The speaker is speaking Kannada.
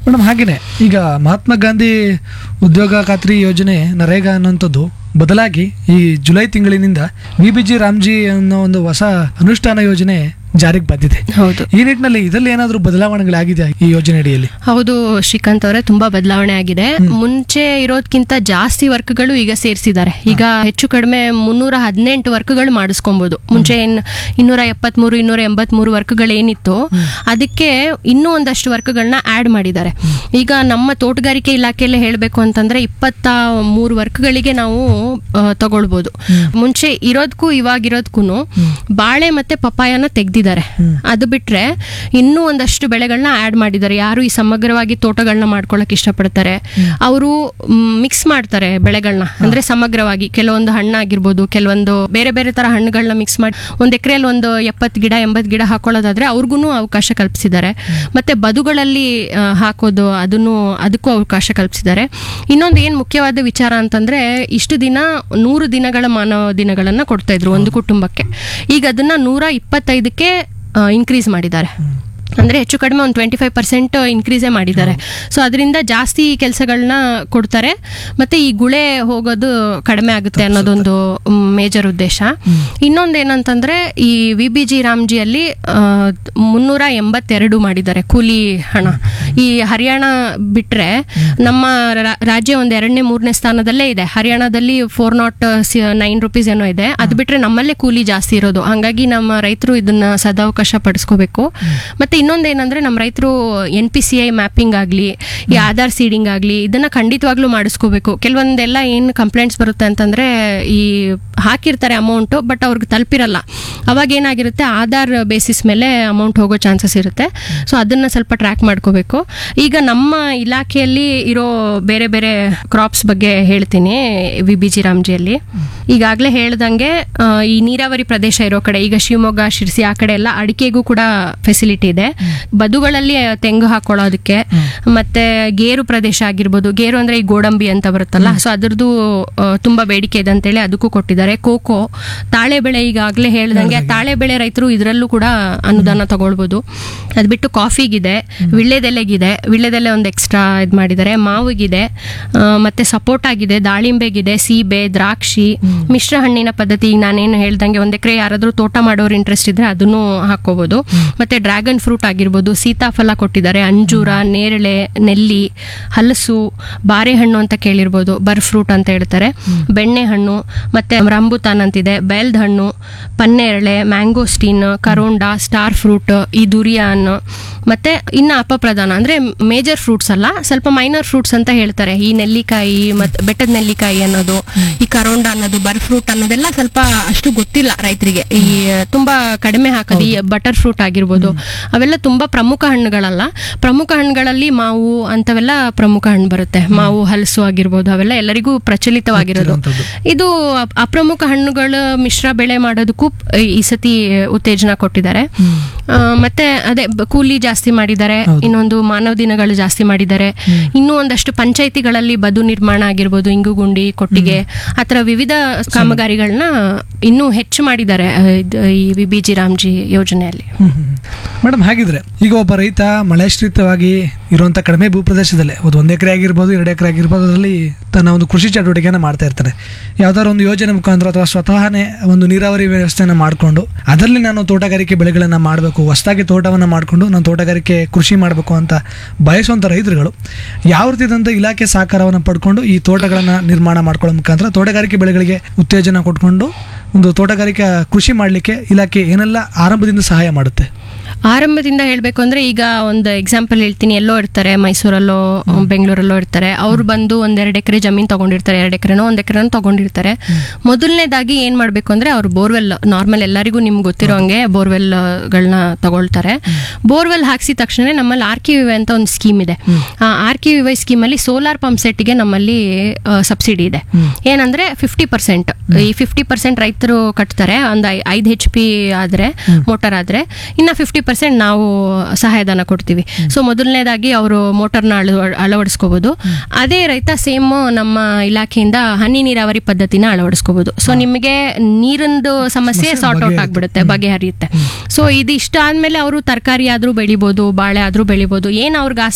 ಮೇಡಮ್ ಹಾಗೇನೆ ಈಗ ಮಹಾತ್ಮ ಗಾಂಧಿ ಉದ್ಯೋಗ ಖಾತ್ರಿ ಯೋಜನೆ ನರೇಗಾ ಅನ್ನೋಂಥದ್ದು ಬದಲಾಗಿ ಈ ಜುಲೈ ತಿಂಗಳಿನಿಂದ ವಿ ಬಿ ಜಿ ರಾಮ್ಜಿ ಅನ್ನೋ ಒಂದು ಹೊಸ ಅನುಷ್ಠಾನ ಯೋಜನೆ ಜಾರಿಗೆ ಬಂದಿದೆ ಹೌದು ಈ ನಿಟ್ಟಿನಲ್ಲಿ ಇದರಲ್ಲಿ ಏನಾದರೂ ಬದಲಾವಣೆಗಳಾಗಿದೆ ಈ ಯೋಜನೆ ಅಡಿಯಲ್ಲಿ ಹೌದು ಶ್ರೀಕಾಂತ್ ಅವರೇ ತುಂಬಾ ಬದಲಾವಣೆ ಆಗಿದೆ ಮುಂಚೆ ಇರೋದ್ಕಿಂತ ಜಾಸ್ತಿ ವರ್ಕ್ಗಳು ಈಗ ಸೇರಿಸಿದ್ದಾರೆ ಈಗ ಹೆಚ್ಚು ಕಡಿಮೆ ಮುನ್ನೂರ ಹದಿನೆಂಟು ವರ್ಕ್ಗಳು ಮಾಡಿಸ್ಕೊಬಹುದು ಮುಂಚೆ ಏನ್ ಇನ್ನೂರ ಎಪ್ಪತ್ಮೂರು ಇನ್ನೂರ ಎಂಬತ್ಮೂರು ವರ್ಕ್ಗಳು ಏನಿತ್ತು ಅದಕ್ಕೆ ಇನ್ನೂ ಒಂದಷ್ಟು ವರ್ಕ್ಗಳನ್ನ ಆಡ್ ಮಾಡಿದ್ದಾರೆ ಈಗ ನಮ್ಮ ತೋಟಗಾರಿಕೆ ಇಲಾಖೆಯಲ್ಲಿ ಹೇಳಬೇಕು ಅಂತಂದ್ರೆ ಇಪ್ಪತ್ತ ಮೂರು ವರ್ಕ್ಗಳಿಗೆ ನಾವು ಆ, ತಗೊಳ್ಬೋದು ಮುಂಚೆ ಇರೋದಕ್ಕೂ ಇವಾಗಿರೋದಕ್ಕೂ ಬಾಳೆ ಮತ್ತೆ ಪಪಾಯನ ತೆಗ್ದಿದ್ದಾರೆ ಅದು ಬಿಟ್ರೆ ಇನ್ನೂ ಒಂದಷ್ಟು ಬೆಳೆಗಳನ್ನ ಆಡ್ ಮಾಡಿದ್ದಾರೆ ಯಾರು ಈ ಸಮಗ್ರವಾಗಿ ತೋಟಗಳನ್ನ ಮಾಡ್ಕೊಳಕ್ ಇಷ್ಟಪಡ್ತಾರೆ ಅವರು ಮಿಕ್ಸ್ ಮಾಡ್ತಾರೆ ಬೆಳೆಗಳನ್ನ ಅಂದ್ರೆ ಸಮಗ್ರವಾಗಿ ಕೆಲವೊಂದು ಹಣ್ಣಾಗಿರ್ಬೋದು ಕೆಲವೊಂದು ಬೇರೆ ಬೇರೆ ತರ ಹಣ್ಣುಗಳನ್ನ ಮಿಕ್ಸ್ ಮಾಡಿ ಒಂದ್ ಎಕರೆಯಲ್ಲಿ ಒಂದು ಎಪ್ಪತ್ತು ಗಿಡ ಎಂಬತ್ತು ಗಿಡ ಹಾಕೊಳ್ಳೋದಾದ್ರೆ ಅವ್ರಿಗೂ ಅವಕಾಶ ಕಲ್ಪಿಸಿದ್ದಾರೆ ಮತ್ತೆ ಬದುಗಳಲ್ಲಿ ಆ, ಹಾಕೋದು ಅದನ್ನು ಅದಕ್ಕೂ ಅವಕಾಶ ಕಲ್ಪಿಸಿದ್ದಾರೆ ಇನ್ನೊಂದು ಏನ್ ಮುಖ್ಯವಾದ ವಿಚಾರ ಅಂತಂದ್ರೆ ಇಷ್ಟು ದಿನ ನೂರು ದಿನಗಳ ಮಾನವ ದಿನಗಳನ್ನ ಕೊಡ್ತಾ ಇದ್ರು ಒಂದು ಕುಟುಂಬಕ್ಕೆ ಈಗ ಅದನ್ನ ನೂರ ಇಪ್ಪತ್ತೈದಕ್ಕೆ ಇನ್ಕ್ರೀಸ್ ಮಾಡಿದ್ದಾರೆ ಅಂದ್ರೆ ಹೆಚ್ಚು ಕಡಿಮೆ ಒಂದು ಟ್ವೆಂಟಿ ಫೈವ್ ಪರ್ಸೆಂಟ್ ಇನ್ಕ್ರೀಸೇ ಮಾಡಿದ್ದಾರೆ ಸೊ ಅದರಿಂದ ಜಾಸ್ತಿ ಕೆಲಸಗಳನ್ನ ಕೊಡ್ತಾರೆ ಮತ್ತೆ ಈ ಗುಳೆ ಹೋಗೋದು ಕಡಿಮೆ ಆಗುತ್ತೆ ಅನ್ನೋದೊಂದು ಮೇಜರ್ ಉದ್ದೇಶ ಇನ್ನೊಂದು ಏನಂತಂದ್ರೆ ಈ ವಿ ಬಿ ಜಿ ರಾಮ್ಜಿಯಲ್ಲಿ ಆ, ಮುನ್ನೂರ ಎಂಬತ್ತೆರಡು ಮಾಡಿದ್ದಾರೆ ಕೂಲಿ ಹಣ ಈ ಹರಿಯಾಣ ಬಿಟ್ರೆ ನಮ್ಮ ರಾ- ರಾಜ್ಯ ಒಂದು ಎರಡನೇ ಮೂರನೇ ಸ್ಥಾನದಲ್ಲೇ ಇದೆ ಹರಿಯಾಣದಲ್ಲಿ ಫೋರ್ ನಾಟ್ ನೈನ್ ರುಪೀಸ್ ಏನೋ ಇದೆ ಅದು ಬಿಟ್ರೆ ನಮ್ಮಲ್ಲೇ ಕೂಲಿ ಜಾಸ್ತಿ ಇರೋದು ಹಂಗಾಗಿ ನಮ್ಮ ರೈತರು ಇದನ್ನ ಸದಾವಕಾಶ ಪಡಿಸ್ಕೋಬೇಕು ಮತ್ತೆ ಇನ್ನೊಂದು ಏನಂದ್ರೆ ನಮ್ಮ ರೈತರು N P C I mapping ಆಗಲಿ ಈ ಆಧಾರ್ ಸೀಡಿಂಗ್ ಆಗಲಿ ಇದನ್ನ ಖಂಡಿತವಾಗ್ಲೂ ಮಾಡಿಸ್ಕೋಬೇಕು ಕೆಲವೊಂದೆಲ್ಲ ಏನು ಕಂಪ್ಲೇಂಟ್ಸ್ ಬರುತ್ತೆ ಅಂತಂದ್ರೆ ಈ ಹಾಕಿರ್ತಾರೆ ಅಮೌಂಟ್ ಬಟ್ ಅವ್ರಿಗೆ ತಲುಪಿರಲ್ಲ ಅವಾಗ ಏನಾಗಿರುತ್ತೆ ಆಧಾರ್ ಬೇಸಿಸ್ ಮೇಲೆ ಅಮೌಂಟ್ ಹೋಗೋ ಚಾನ್ಸಸ್ ಇರುತ್ತೆ ಸೊ ಅದನ್ನ ಸ್ವಲ್ಪ ಟ್ರ್ಯಾಕ್ ಮಾಡ್ಕೋಬೇಕು ಈಗ ನಮ್ಮ ಇಲಾಖೆಯಲ್ಲಿ ಇರೋ ಬೇರೆ ಬೇರೆ ಕ್ರಾಪ್ಸ್ ಬಗ್ಗೆ ಹೇಳ್ತೀನಿ ವಿ ಬಿ ಜಿ ರಾಮ್ಜಿಯಲ್ಲಿ ಈಗಾಗಲೇ ಹೇಳ್ದಂಗೆ ಆ, ಈ ನೀರಾವರಿ ಪ್ರದೇಶ ಇರೋ ಕಡೆ ಈಗ ಶಿವಮೊಗ್ಗ ಶಿರ್ಸಿ ಆ ಕಡೆ ಎಲ್ಲ ಅಡಿಕೆಗೂ ಕೂಡ ಫೆಸಿಲಿಟಿ ಇದೆ ಬದುಗಳಲ್ಲಿ ತೆಂಗು ಹಾಕೊಳ್ಳೋದಕ್ಕೆ ಮತ್ತೆ ಗೇರು ಪ್ರದೇಶ ಆಗಿರ್ಬೋದು ಗೇರು ಅಂದ್ರೆ ಈ ಗೋಡಂಬಿ ಅಂತ ಬರುತ್ತಲ್ಲ ಸೊ ಅದ್ರದ್ದು ಆ, ತುಂಬಾ ಬೇಡಿಕೆ ಇದೆ ಅಂತೇಳಿ ಅದಕ್ಕೂ ಕೊಟ್ಟಿದ್ದಾರೆ ಕೋಕೋ ತಾಳೆ ಬೆಳೆ ಈಗಾಗಲೇ ಹೇಳ್ದಂಗೆ ತಾಳೆ ಬೆಳೆ ರೈತರು ಇದರಲ್ಲೂ ಕೂಡ ಅನುದಾನ ತಗೊಳ್ಬೋದು ಅದು ಬಿಟ್ಟು ಕಾಫಿಗಿದೆ ವಿಳ್ಳೆದೆಲೆಗಿದೆ ವಿಳ್ಳೆದೆಲೆ ಒಂದು ಎಕ್ಸ್ಟ್ರಾ ಇದು ಮಾಡಿದ್ದಾರೆ ಮಾವಿಗಿದೆ ಆ, ಮತ್ತೆ ಸಪೋರ್ಟ್ ಆಗಿದೆ ದಾಳಿಂಬೆಗಿದೆ ಸೀಬೆ ದ್ರಾಕ್ಷಿ ಮಿಶ್ರ ಹಣ್ಣಿನ ಪದ್ಧತಿ ಈಗ ನಾನೇನು ಹೇಳ್ದಂಗೆ ಒಂದ್ ಎಕರೆ ಯಾರಾದ್ರೂ ತೋಟ ಮಾಡೋರು ಇಂಟ್ರೆಸ್ಟ್ ಇದ್ರೆ ಅದನ್ನು ಹಾಕೋಬಹುದು ಮತ್ತೆ ಡ್ರ್ಯಾಗನ್ ಫ್ರೂಟ್ ಆಗಿರ್ಬೋದು ಸೀತಾಫಲ ಕೊಟ್ಟಿದ್ದಾರೆ ಅಂಜೂರ ನೇರಳೆ ನೆಲ್ಲಿ ಹಲಸು ಬಾರೆಹಣ್ಣು ಅಂತ ಕೇಳಿರ್ಬೋದು ಬರ್ ಫ್ರೂಟ್ ಅಂತ ಹೇಳ್ತಾರೆ ಬೆಣ್ಣೆ ಹಣ್ಣು ಮತ್ತೆ ರಂಬುತಾನ್ ಅಂತಿದೆ ಬೆಲ್ದ್ ಹಣ್ಣು ಪನ್ನೇರಳೆ ಮ್ಯಾಂಗೋಸ್ಟೀನ್ ಕರೋಂಡ ಸ್ಟಾರ್ ಫ್ರೂಟ್ ಈ ದುರಿಯಾನ್ ಮತ್ತೆ ಇನ್ನ ಅಪಪ್ರಧಾನ ಅಂದ್ರೆ ಮೇಜರ್ ಫ್ರೂಟ್ಸ್ ಅಲ್ಲ ಸ್ವಲ್ಪ ಮೈನರ್ ಫ್ರೂಟ್ಸ್ ಅಂತ ಹೇಳ್ತಾರೆ ಈ ನೆಲ್ಲಿಕಾಯಿ ಮತ್ತೆ ಬೆಟ್ಟದ ನೆಲ್ಲಿಕಾಯಿ ಅನ್ನೋದು ಈ ಕರೋಂಡ ಅನ್ನೋದು ಬರ್ ಫ್ರೂಟ್ ಅನ್ನೋದೆಲ್ಲ ಸ್ವಲ್ಪ ಅಷ್ಟು ಗೊತ್ತಿಲ್ಲ ರೈತರಿಗೆ ಈ ತುಂಬಾ ಕಡಿಮೆ ಹಾಕೋದು ಈ ಬಟರ್ ಫ್ರೂಟ್ ಆಗಿರ್ಬೋದು ಅವೆಲ್ಲ ತುಂಬಾ ಪ್ರಮುಖ ಹಣ್ಣುಗಳಲ್ಲ ಪ್ರಮುಖ ಹಣ್ಣುಗಳಲ್ಲಿ ಮಾವು ಅಂತವೆಲ್ಲ ಪ್ರಮುಖ ಹಣ್ಣು ಬರುತ್ತೆ ಮಾವು ಹಲಸು ಆಗಿರ್ಬೋದು ಅವೆಲ್ಲ ಎಲ್ಲರಿಗೂ ಪ್ರಚಲಿತವಾಗಿರೋದು ಇದು ಅಪ್- ಅಪ್ರಮುಖ ಹಣ್ಣುಗಳ ಮಿಶ್ರ ಬೆಳೆ ಮಾಡೋದಕ್ಕೂ ಈ ಸತಿ ಉತ್ತೇಜನ ಕೊಟ್ಟಿದ್ದಾರೆ ಆ, ಮತ್ತೆ ಅದೇ ಬ- ಕೂಲಿ ಜಾಸ್ತಿ ಮಾಡಿದ್ದಾರೆ ಇನ್ನೊಂದು ಮಾನವ ದಿನಗಳು ಜಾಸ್ತಿ ಮಾಡಿದ್ದಾರೆ ಇನ್ನೂ ಒಂದಷ್ಟು ಪಂಚಾಯಿತಿಗಳಲ್ಲಿ ಬದು ನಿರ್ಮಾಣ ಆಗಿರ್ಬೋದು ಇಂಗುಗುಂಡಿ ಕೊಟ್ಟಿಗೆ ಆ ಥರ ವಿವಿಧ ಕಾಮಗಾರಿಗಳನ್ನ ಇನ್ನೂ ಹೆಚ್ಚು ಮಾಡಿದ್ದಾರೆ ಆ, ಇದ್- ಈ ವಿ ಬಿ ಜಿ ರಾಮ್ಜಿ ಯೋಜನೆಯಲ್ಲಿ ಮೇಡಮ್ ಹಾಗಿದ್ರೆ ಈಗ ಒಬ್ಬ ರೈತ ಮಳೆಶ್ರಿತವಾಗಿ ಇರುವಂಥ ಕಡಿಮೆ ಭೂಪ್ರದೇಶದಲ್ಲೇ ಒಂದು ಒಂದು ಎಕರೆ ಆಗಿರ್ಬೋದು ಎರಡು ಎಕರೆ ಆಗಿರ್ಬೋದು ಅದರಲ್ಲಿ ತನ್ನ ಒಂದು ಕೃಷಿ ಚಟುವಟಿಕೆಯನ್ನು ಮಾಡ್ತಾ ಇರ್ತಾನೆ ಯಾವ್ದಾದ್ರು ಒಂದು ಯೋಜನೆ ಮುಖಾಂತರ ಅಥವಾ ಸ್ವತಃನೇ ಒಂದು ನೀರಾವರಿ ವ್ಯವಸ್ಥೆಯನ್ನು ಮಾಡಿಕೊಂಡು ಅದರಲ್ಲಿ ನಾನು ತೋಟಗಾರಿಕೆ ಬೆಳೆಗಳನ್ನು ಮಾಡಬೇಕು ಹೊಸದಾಗಿ ತೋಟವನ್ನು ಮಾಡಿಕೊಂಡು ನಾನು ತೋಟಗಾರಿಕೆ ಕೃಷಿ ಮಾಡಬೇಕು ಅಂತ ಬಯಸುವಂಥ ರೈತರುಗಳು ಯಾವ ರೀತಿಯಾದಂಥ ಇಲಾಖೆ ಸಹಕಾರವನ್ನು ಪಡ್ಕೊಂಡು ಈ ತೋಟಗಳನ್ನು ನಿರ್ಮಾಣ ಮಾಡ್ಕೊಳ್ಳೋ ಮುಖಾಂತರ ತೋಟಗಾರಿಕೆ ಬೆಳೆಗಳಿಗೆ ಉತ್ತೇಜನ ಕೊಟ್ಕೊಂಡು ಒಂದು ತೋಟಗಾರಿಕೆ ಕೃಷಿ ಮಾಡಲಿಕ್ಕೆ ಇಲಾಖೆ ಏನೆಲ್ಲ ಆರಂಭದಿಂದ ಸಹಾಯ ಮಾಡುತ್ತೆ ಆರಂಭದಿಂದ ಹೇಳಬೇಕು ಅಂದ್ರೆ ಈಗ ಒಂದು ಎಕ್ಸಾಂಪಲ್ ಹೇಳ್ತೀನಿ ಎಲ್ಲೋ ಇರ್ತಾರೆ ಮೈಸೂರಲ್ಲೋ ಬೆಂಗಳೂರಲ್ಲೋ ಇರ್ತಾರೆ ಅವ್ರು ಬಂದು ಒಂದ್ ಎರಡು ಎಕರೆ ಜಮೀನ್ ತಗೊಂಡಿರ್ತಾರೆ ಎರಡು ಎಕರೆನೋ ಒಂದ್ ಎಕರೆನೋ ತಗೊಂಡಿರ್ತಾರೆ ಮೊದಲನೇದಾಗಿ ಏನ್ ಮಾಡ್ಬೇಕು ಅಂದ್ರೆ ಅವ್ರು ಬೋರ್ವೆಲ್ ನಾರ್ಮಲ್ ಎಲ್ಲರಿಗೂ ನಿಮ್ಗೆ ಗೊತ್ತಿರೋ ಹಂಗೆ ಬೋರ್ವೆಲ್ ಗಳನ್ನ ತಗೊಳ್ತಾರೆ ಬೋರ್ವೆಲ್ ಹಾಕ್ಸಿದ ತಕ್ಷಣ ನಮ್ಮಲ್ಲಿ ಆರ್ ಕೆ ವಿವೈ ಅಂತ ಒಂದು ಸ್ಕೀಮ್ ಇದೆ ಆ ಆರ್ ಕೆ ವಿವೈ ಸ್ಕೀಮ್ ಅಲ್ಲಿ ಸೋಲಾರ್ ಪಂಪ್ ಸೆಟ್ಗೆ ನಮ್ಮಲ್ಲಿ ಸಬ್ಸಿಡಿ ಇದೆ ಏನಂದ್ರೆ ಫಿಫ್ಟಿ ಪರ್ಸೆಂಟ್ ಈ ಫಿಫ್ಟಿ ಪರ್ಸೆಂಟ್ ರೈತರು ಕಟ್ತಾರೆ ಒಂದು ಐದು ಹೆಚ್ ಪಿ ಆದ್ರೆ ಮೋಟಾರ್ ಆದ್ರೆ ಇನ್ನ ಫಿಫ್ಟಿ ಪರ್ಸೆಂಟ್ ನಾವು ಸಹಾಯಧನ ಕೊಡ್ತೀವಿ ಸೊ ಮೊದಲನೇದಾಗಿ ಅವರು ಮೋಟಾರ್ನ ಅಳವ ಅಳವಡಿಸ್ಕೋಬಹುದು ಅದೇ ರೈತ ಸೇಮ್ ನಮ್ಮ ಇಲಾಖೆಯಿಂದ ಹನಿ ನೀರಾವರಿ ಪದ್ಧತಿನ ಅಳವಡಿಸ್ಕೋಬಹುದು ಸೊ ನಿಮಗೆ ನೀರಿಂದು ಸಮಸ್ಯೆ ಸಾರ್ಟ್ ಔಟ್ ಆಗ್ಬಿಡುತ್ತೆ ಬಗೆಹರಿಯುತ್ತೆ ಸೊ ಇದು ಇಷ್ಟ ಆದ್ಮೇಲೆ ಅವರು ತರಕಾರಿ ಆದ್ರೂ ಬೆಳಿಬೋದು ಬಾಳೆ ಆದ್ರೂ ಬೆಳಿಬೋದು ಏನ್ ಅವ್ರಿಗೆ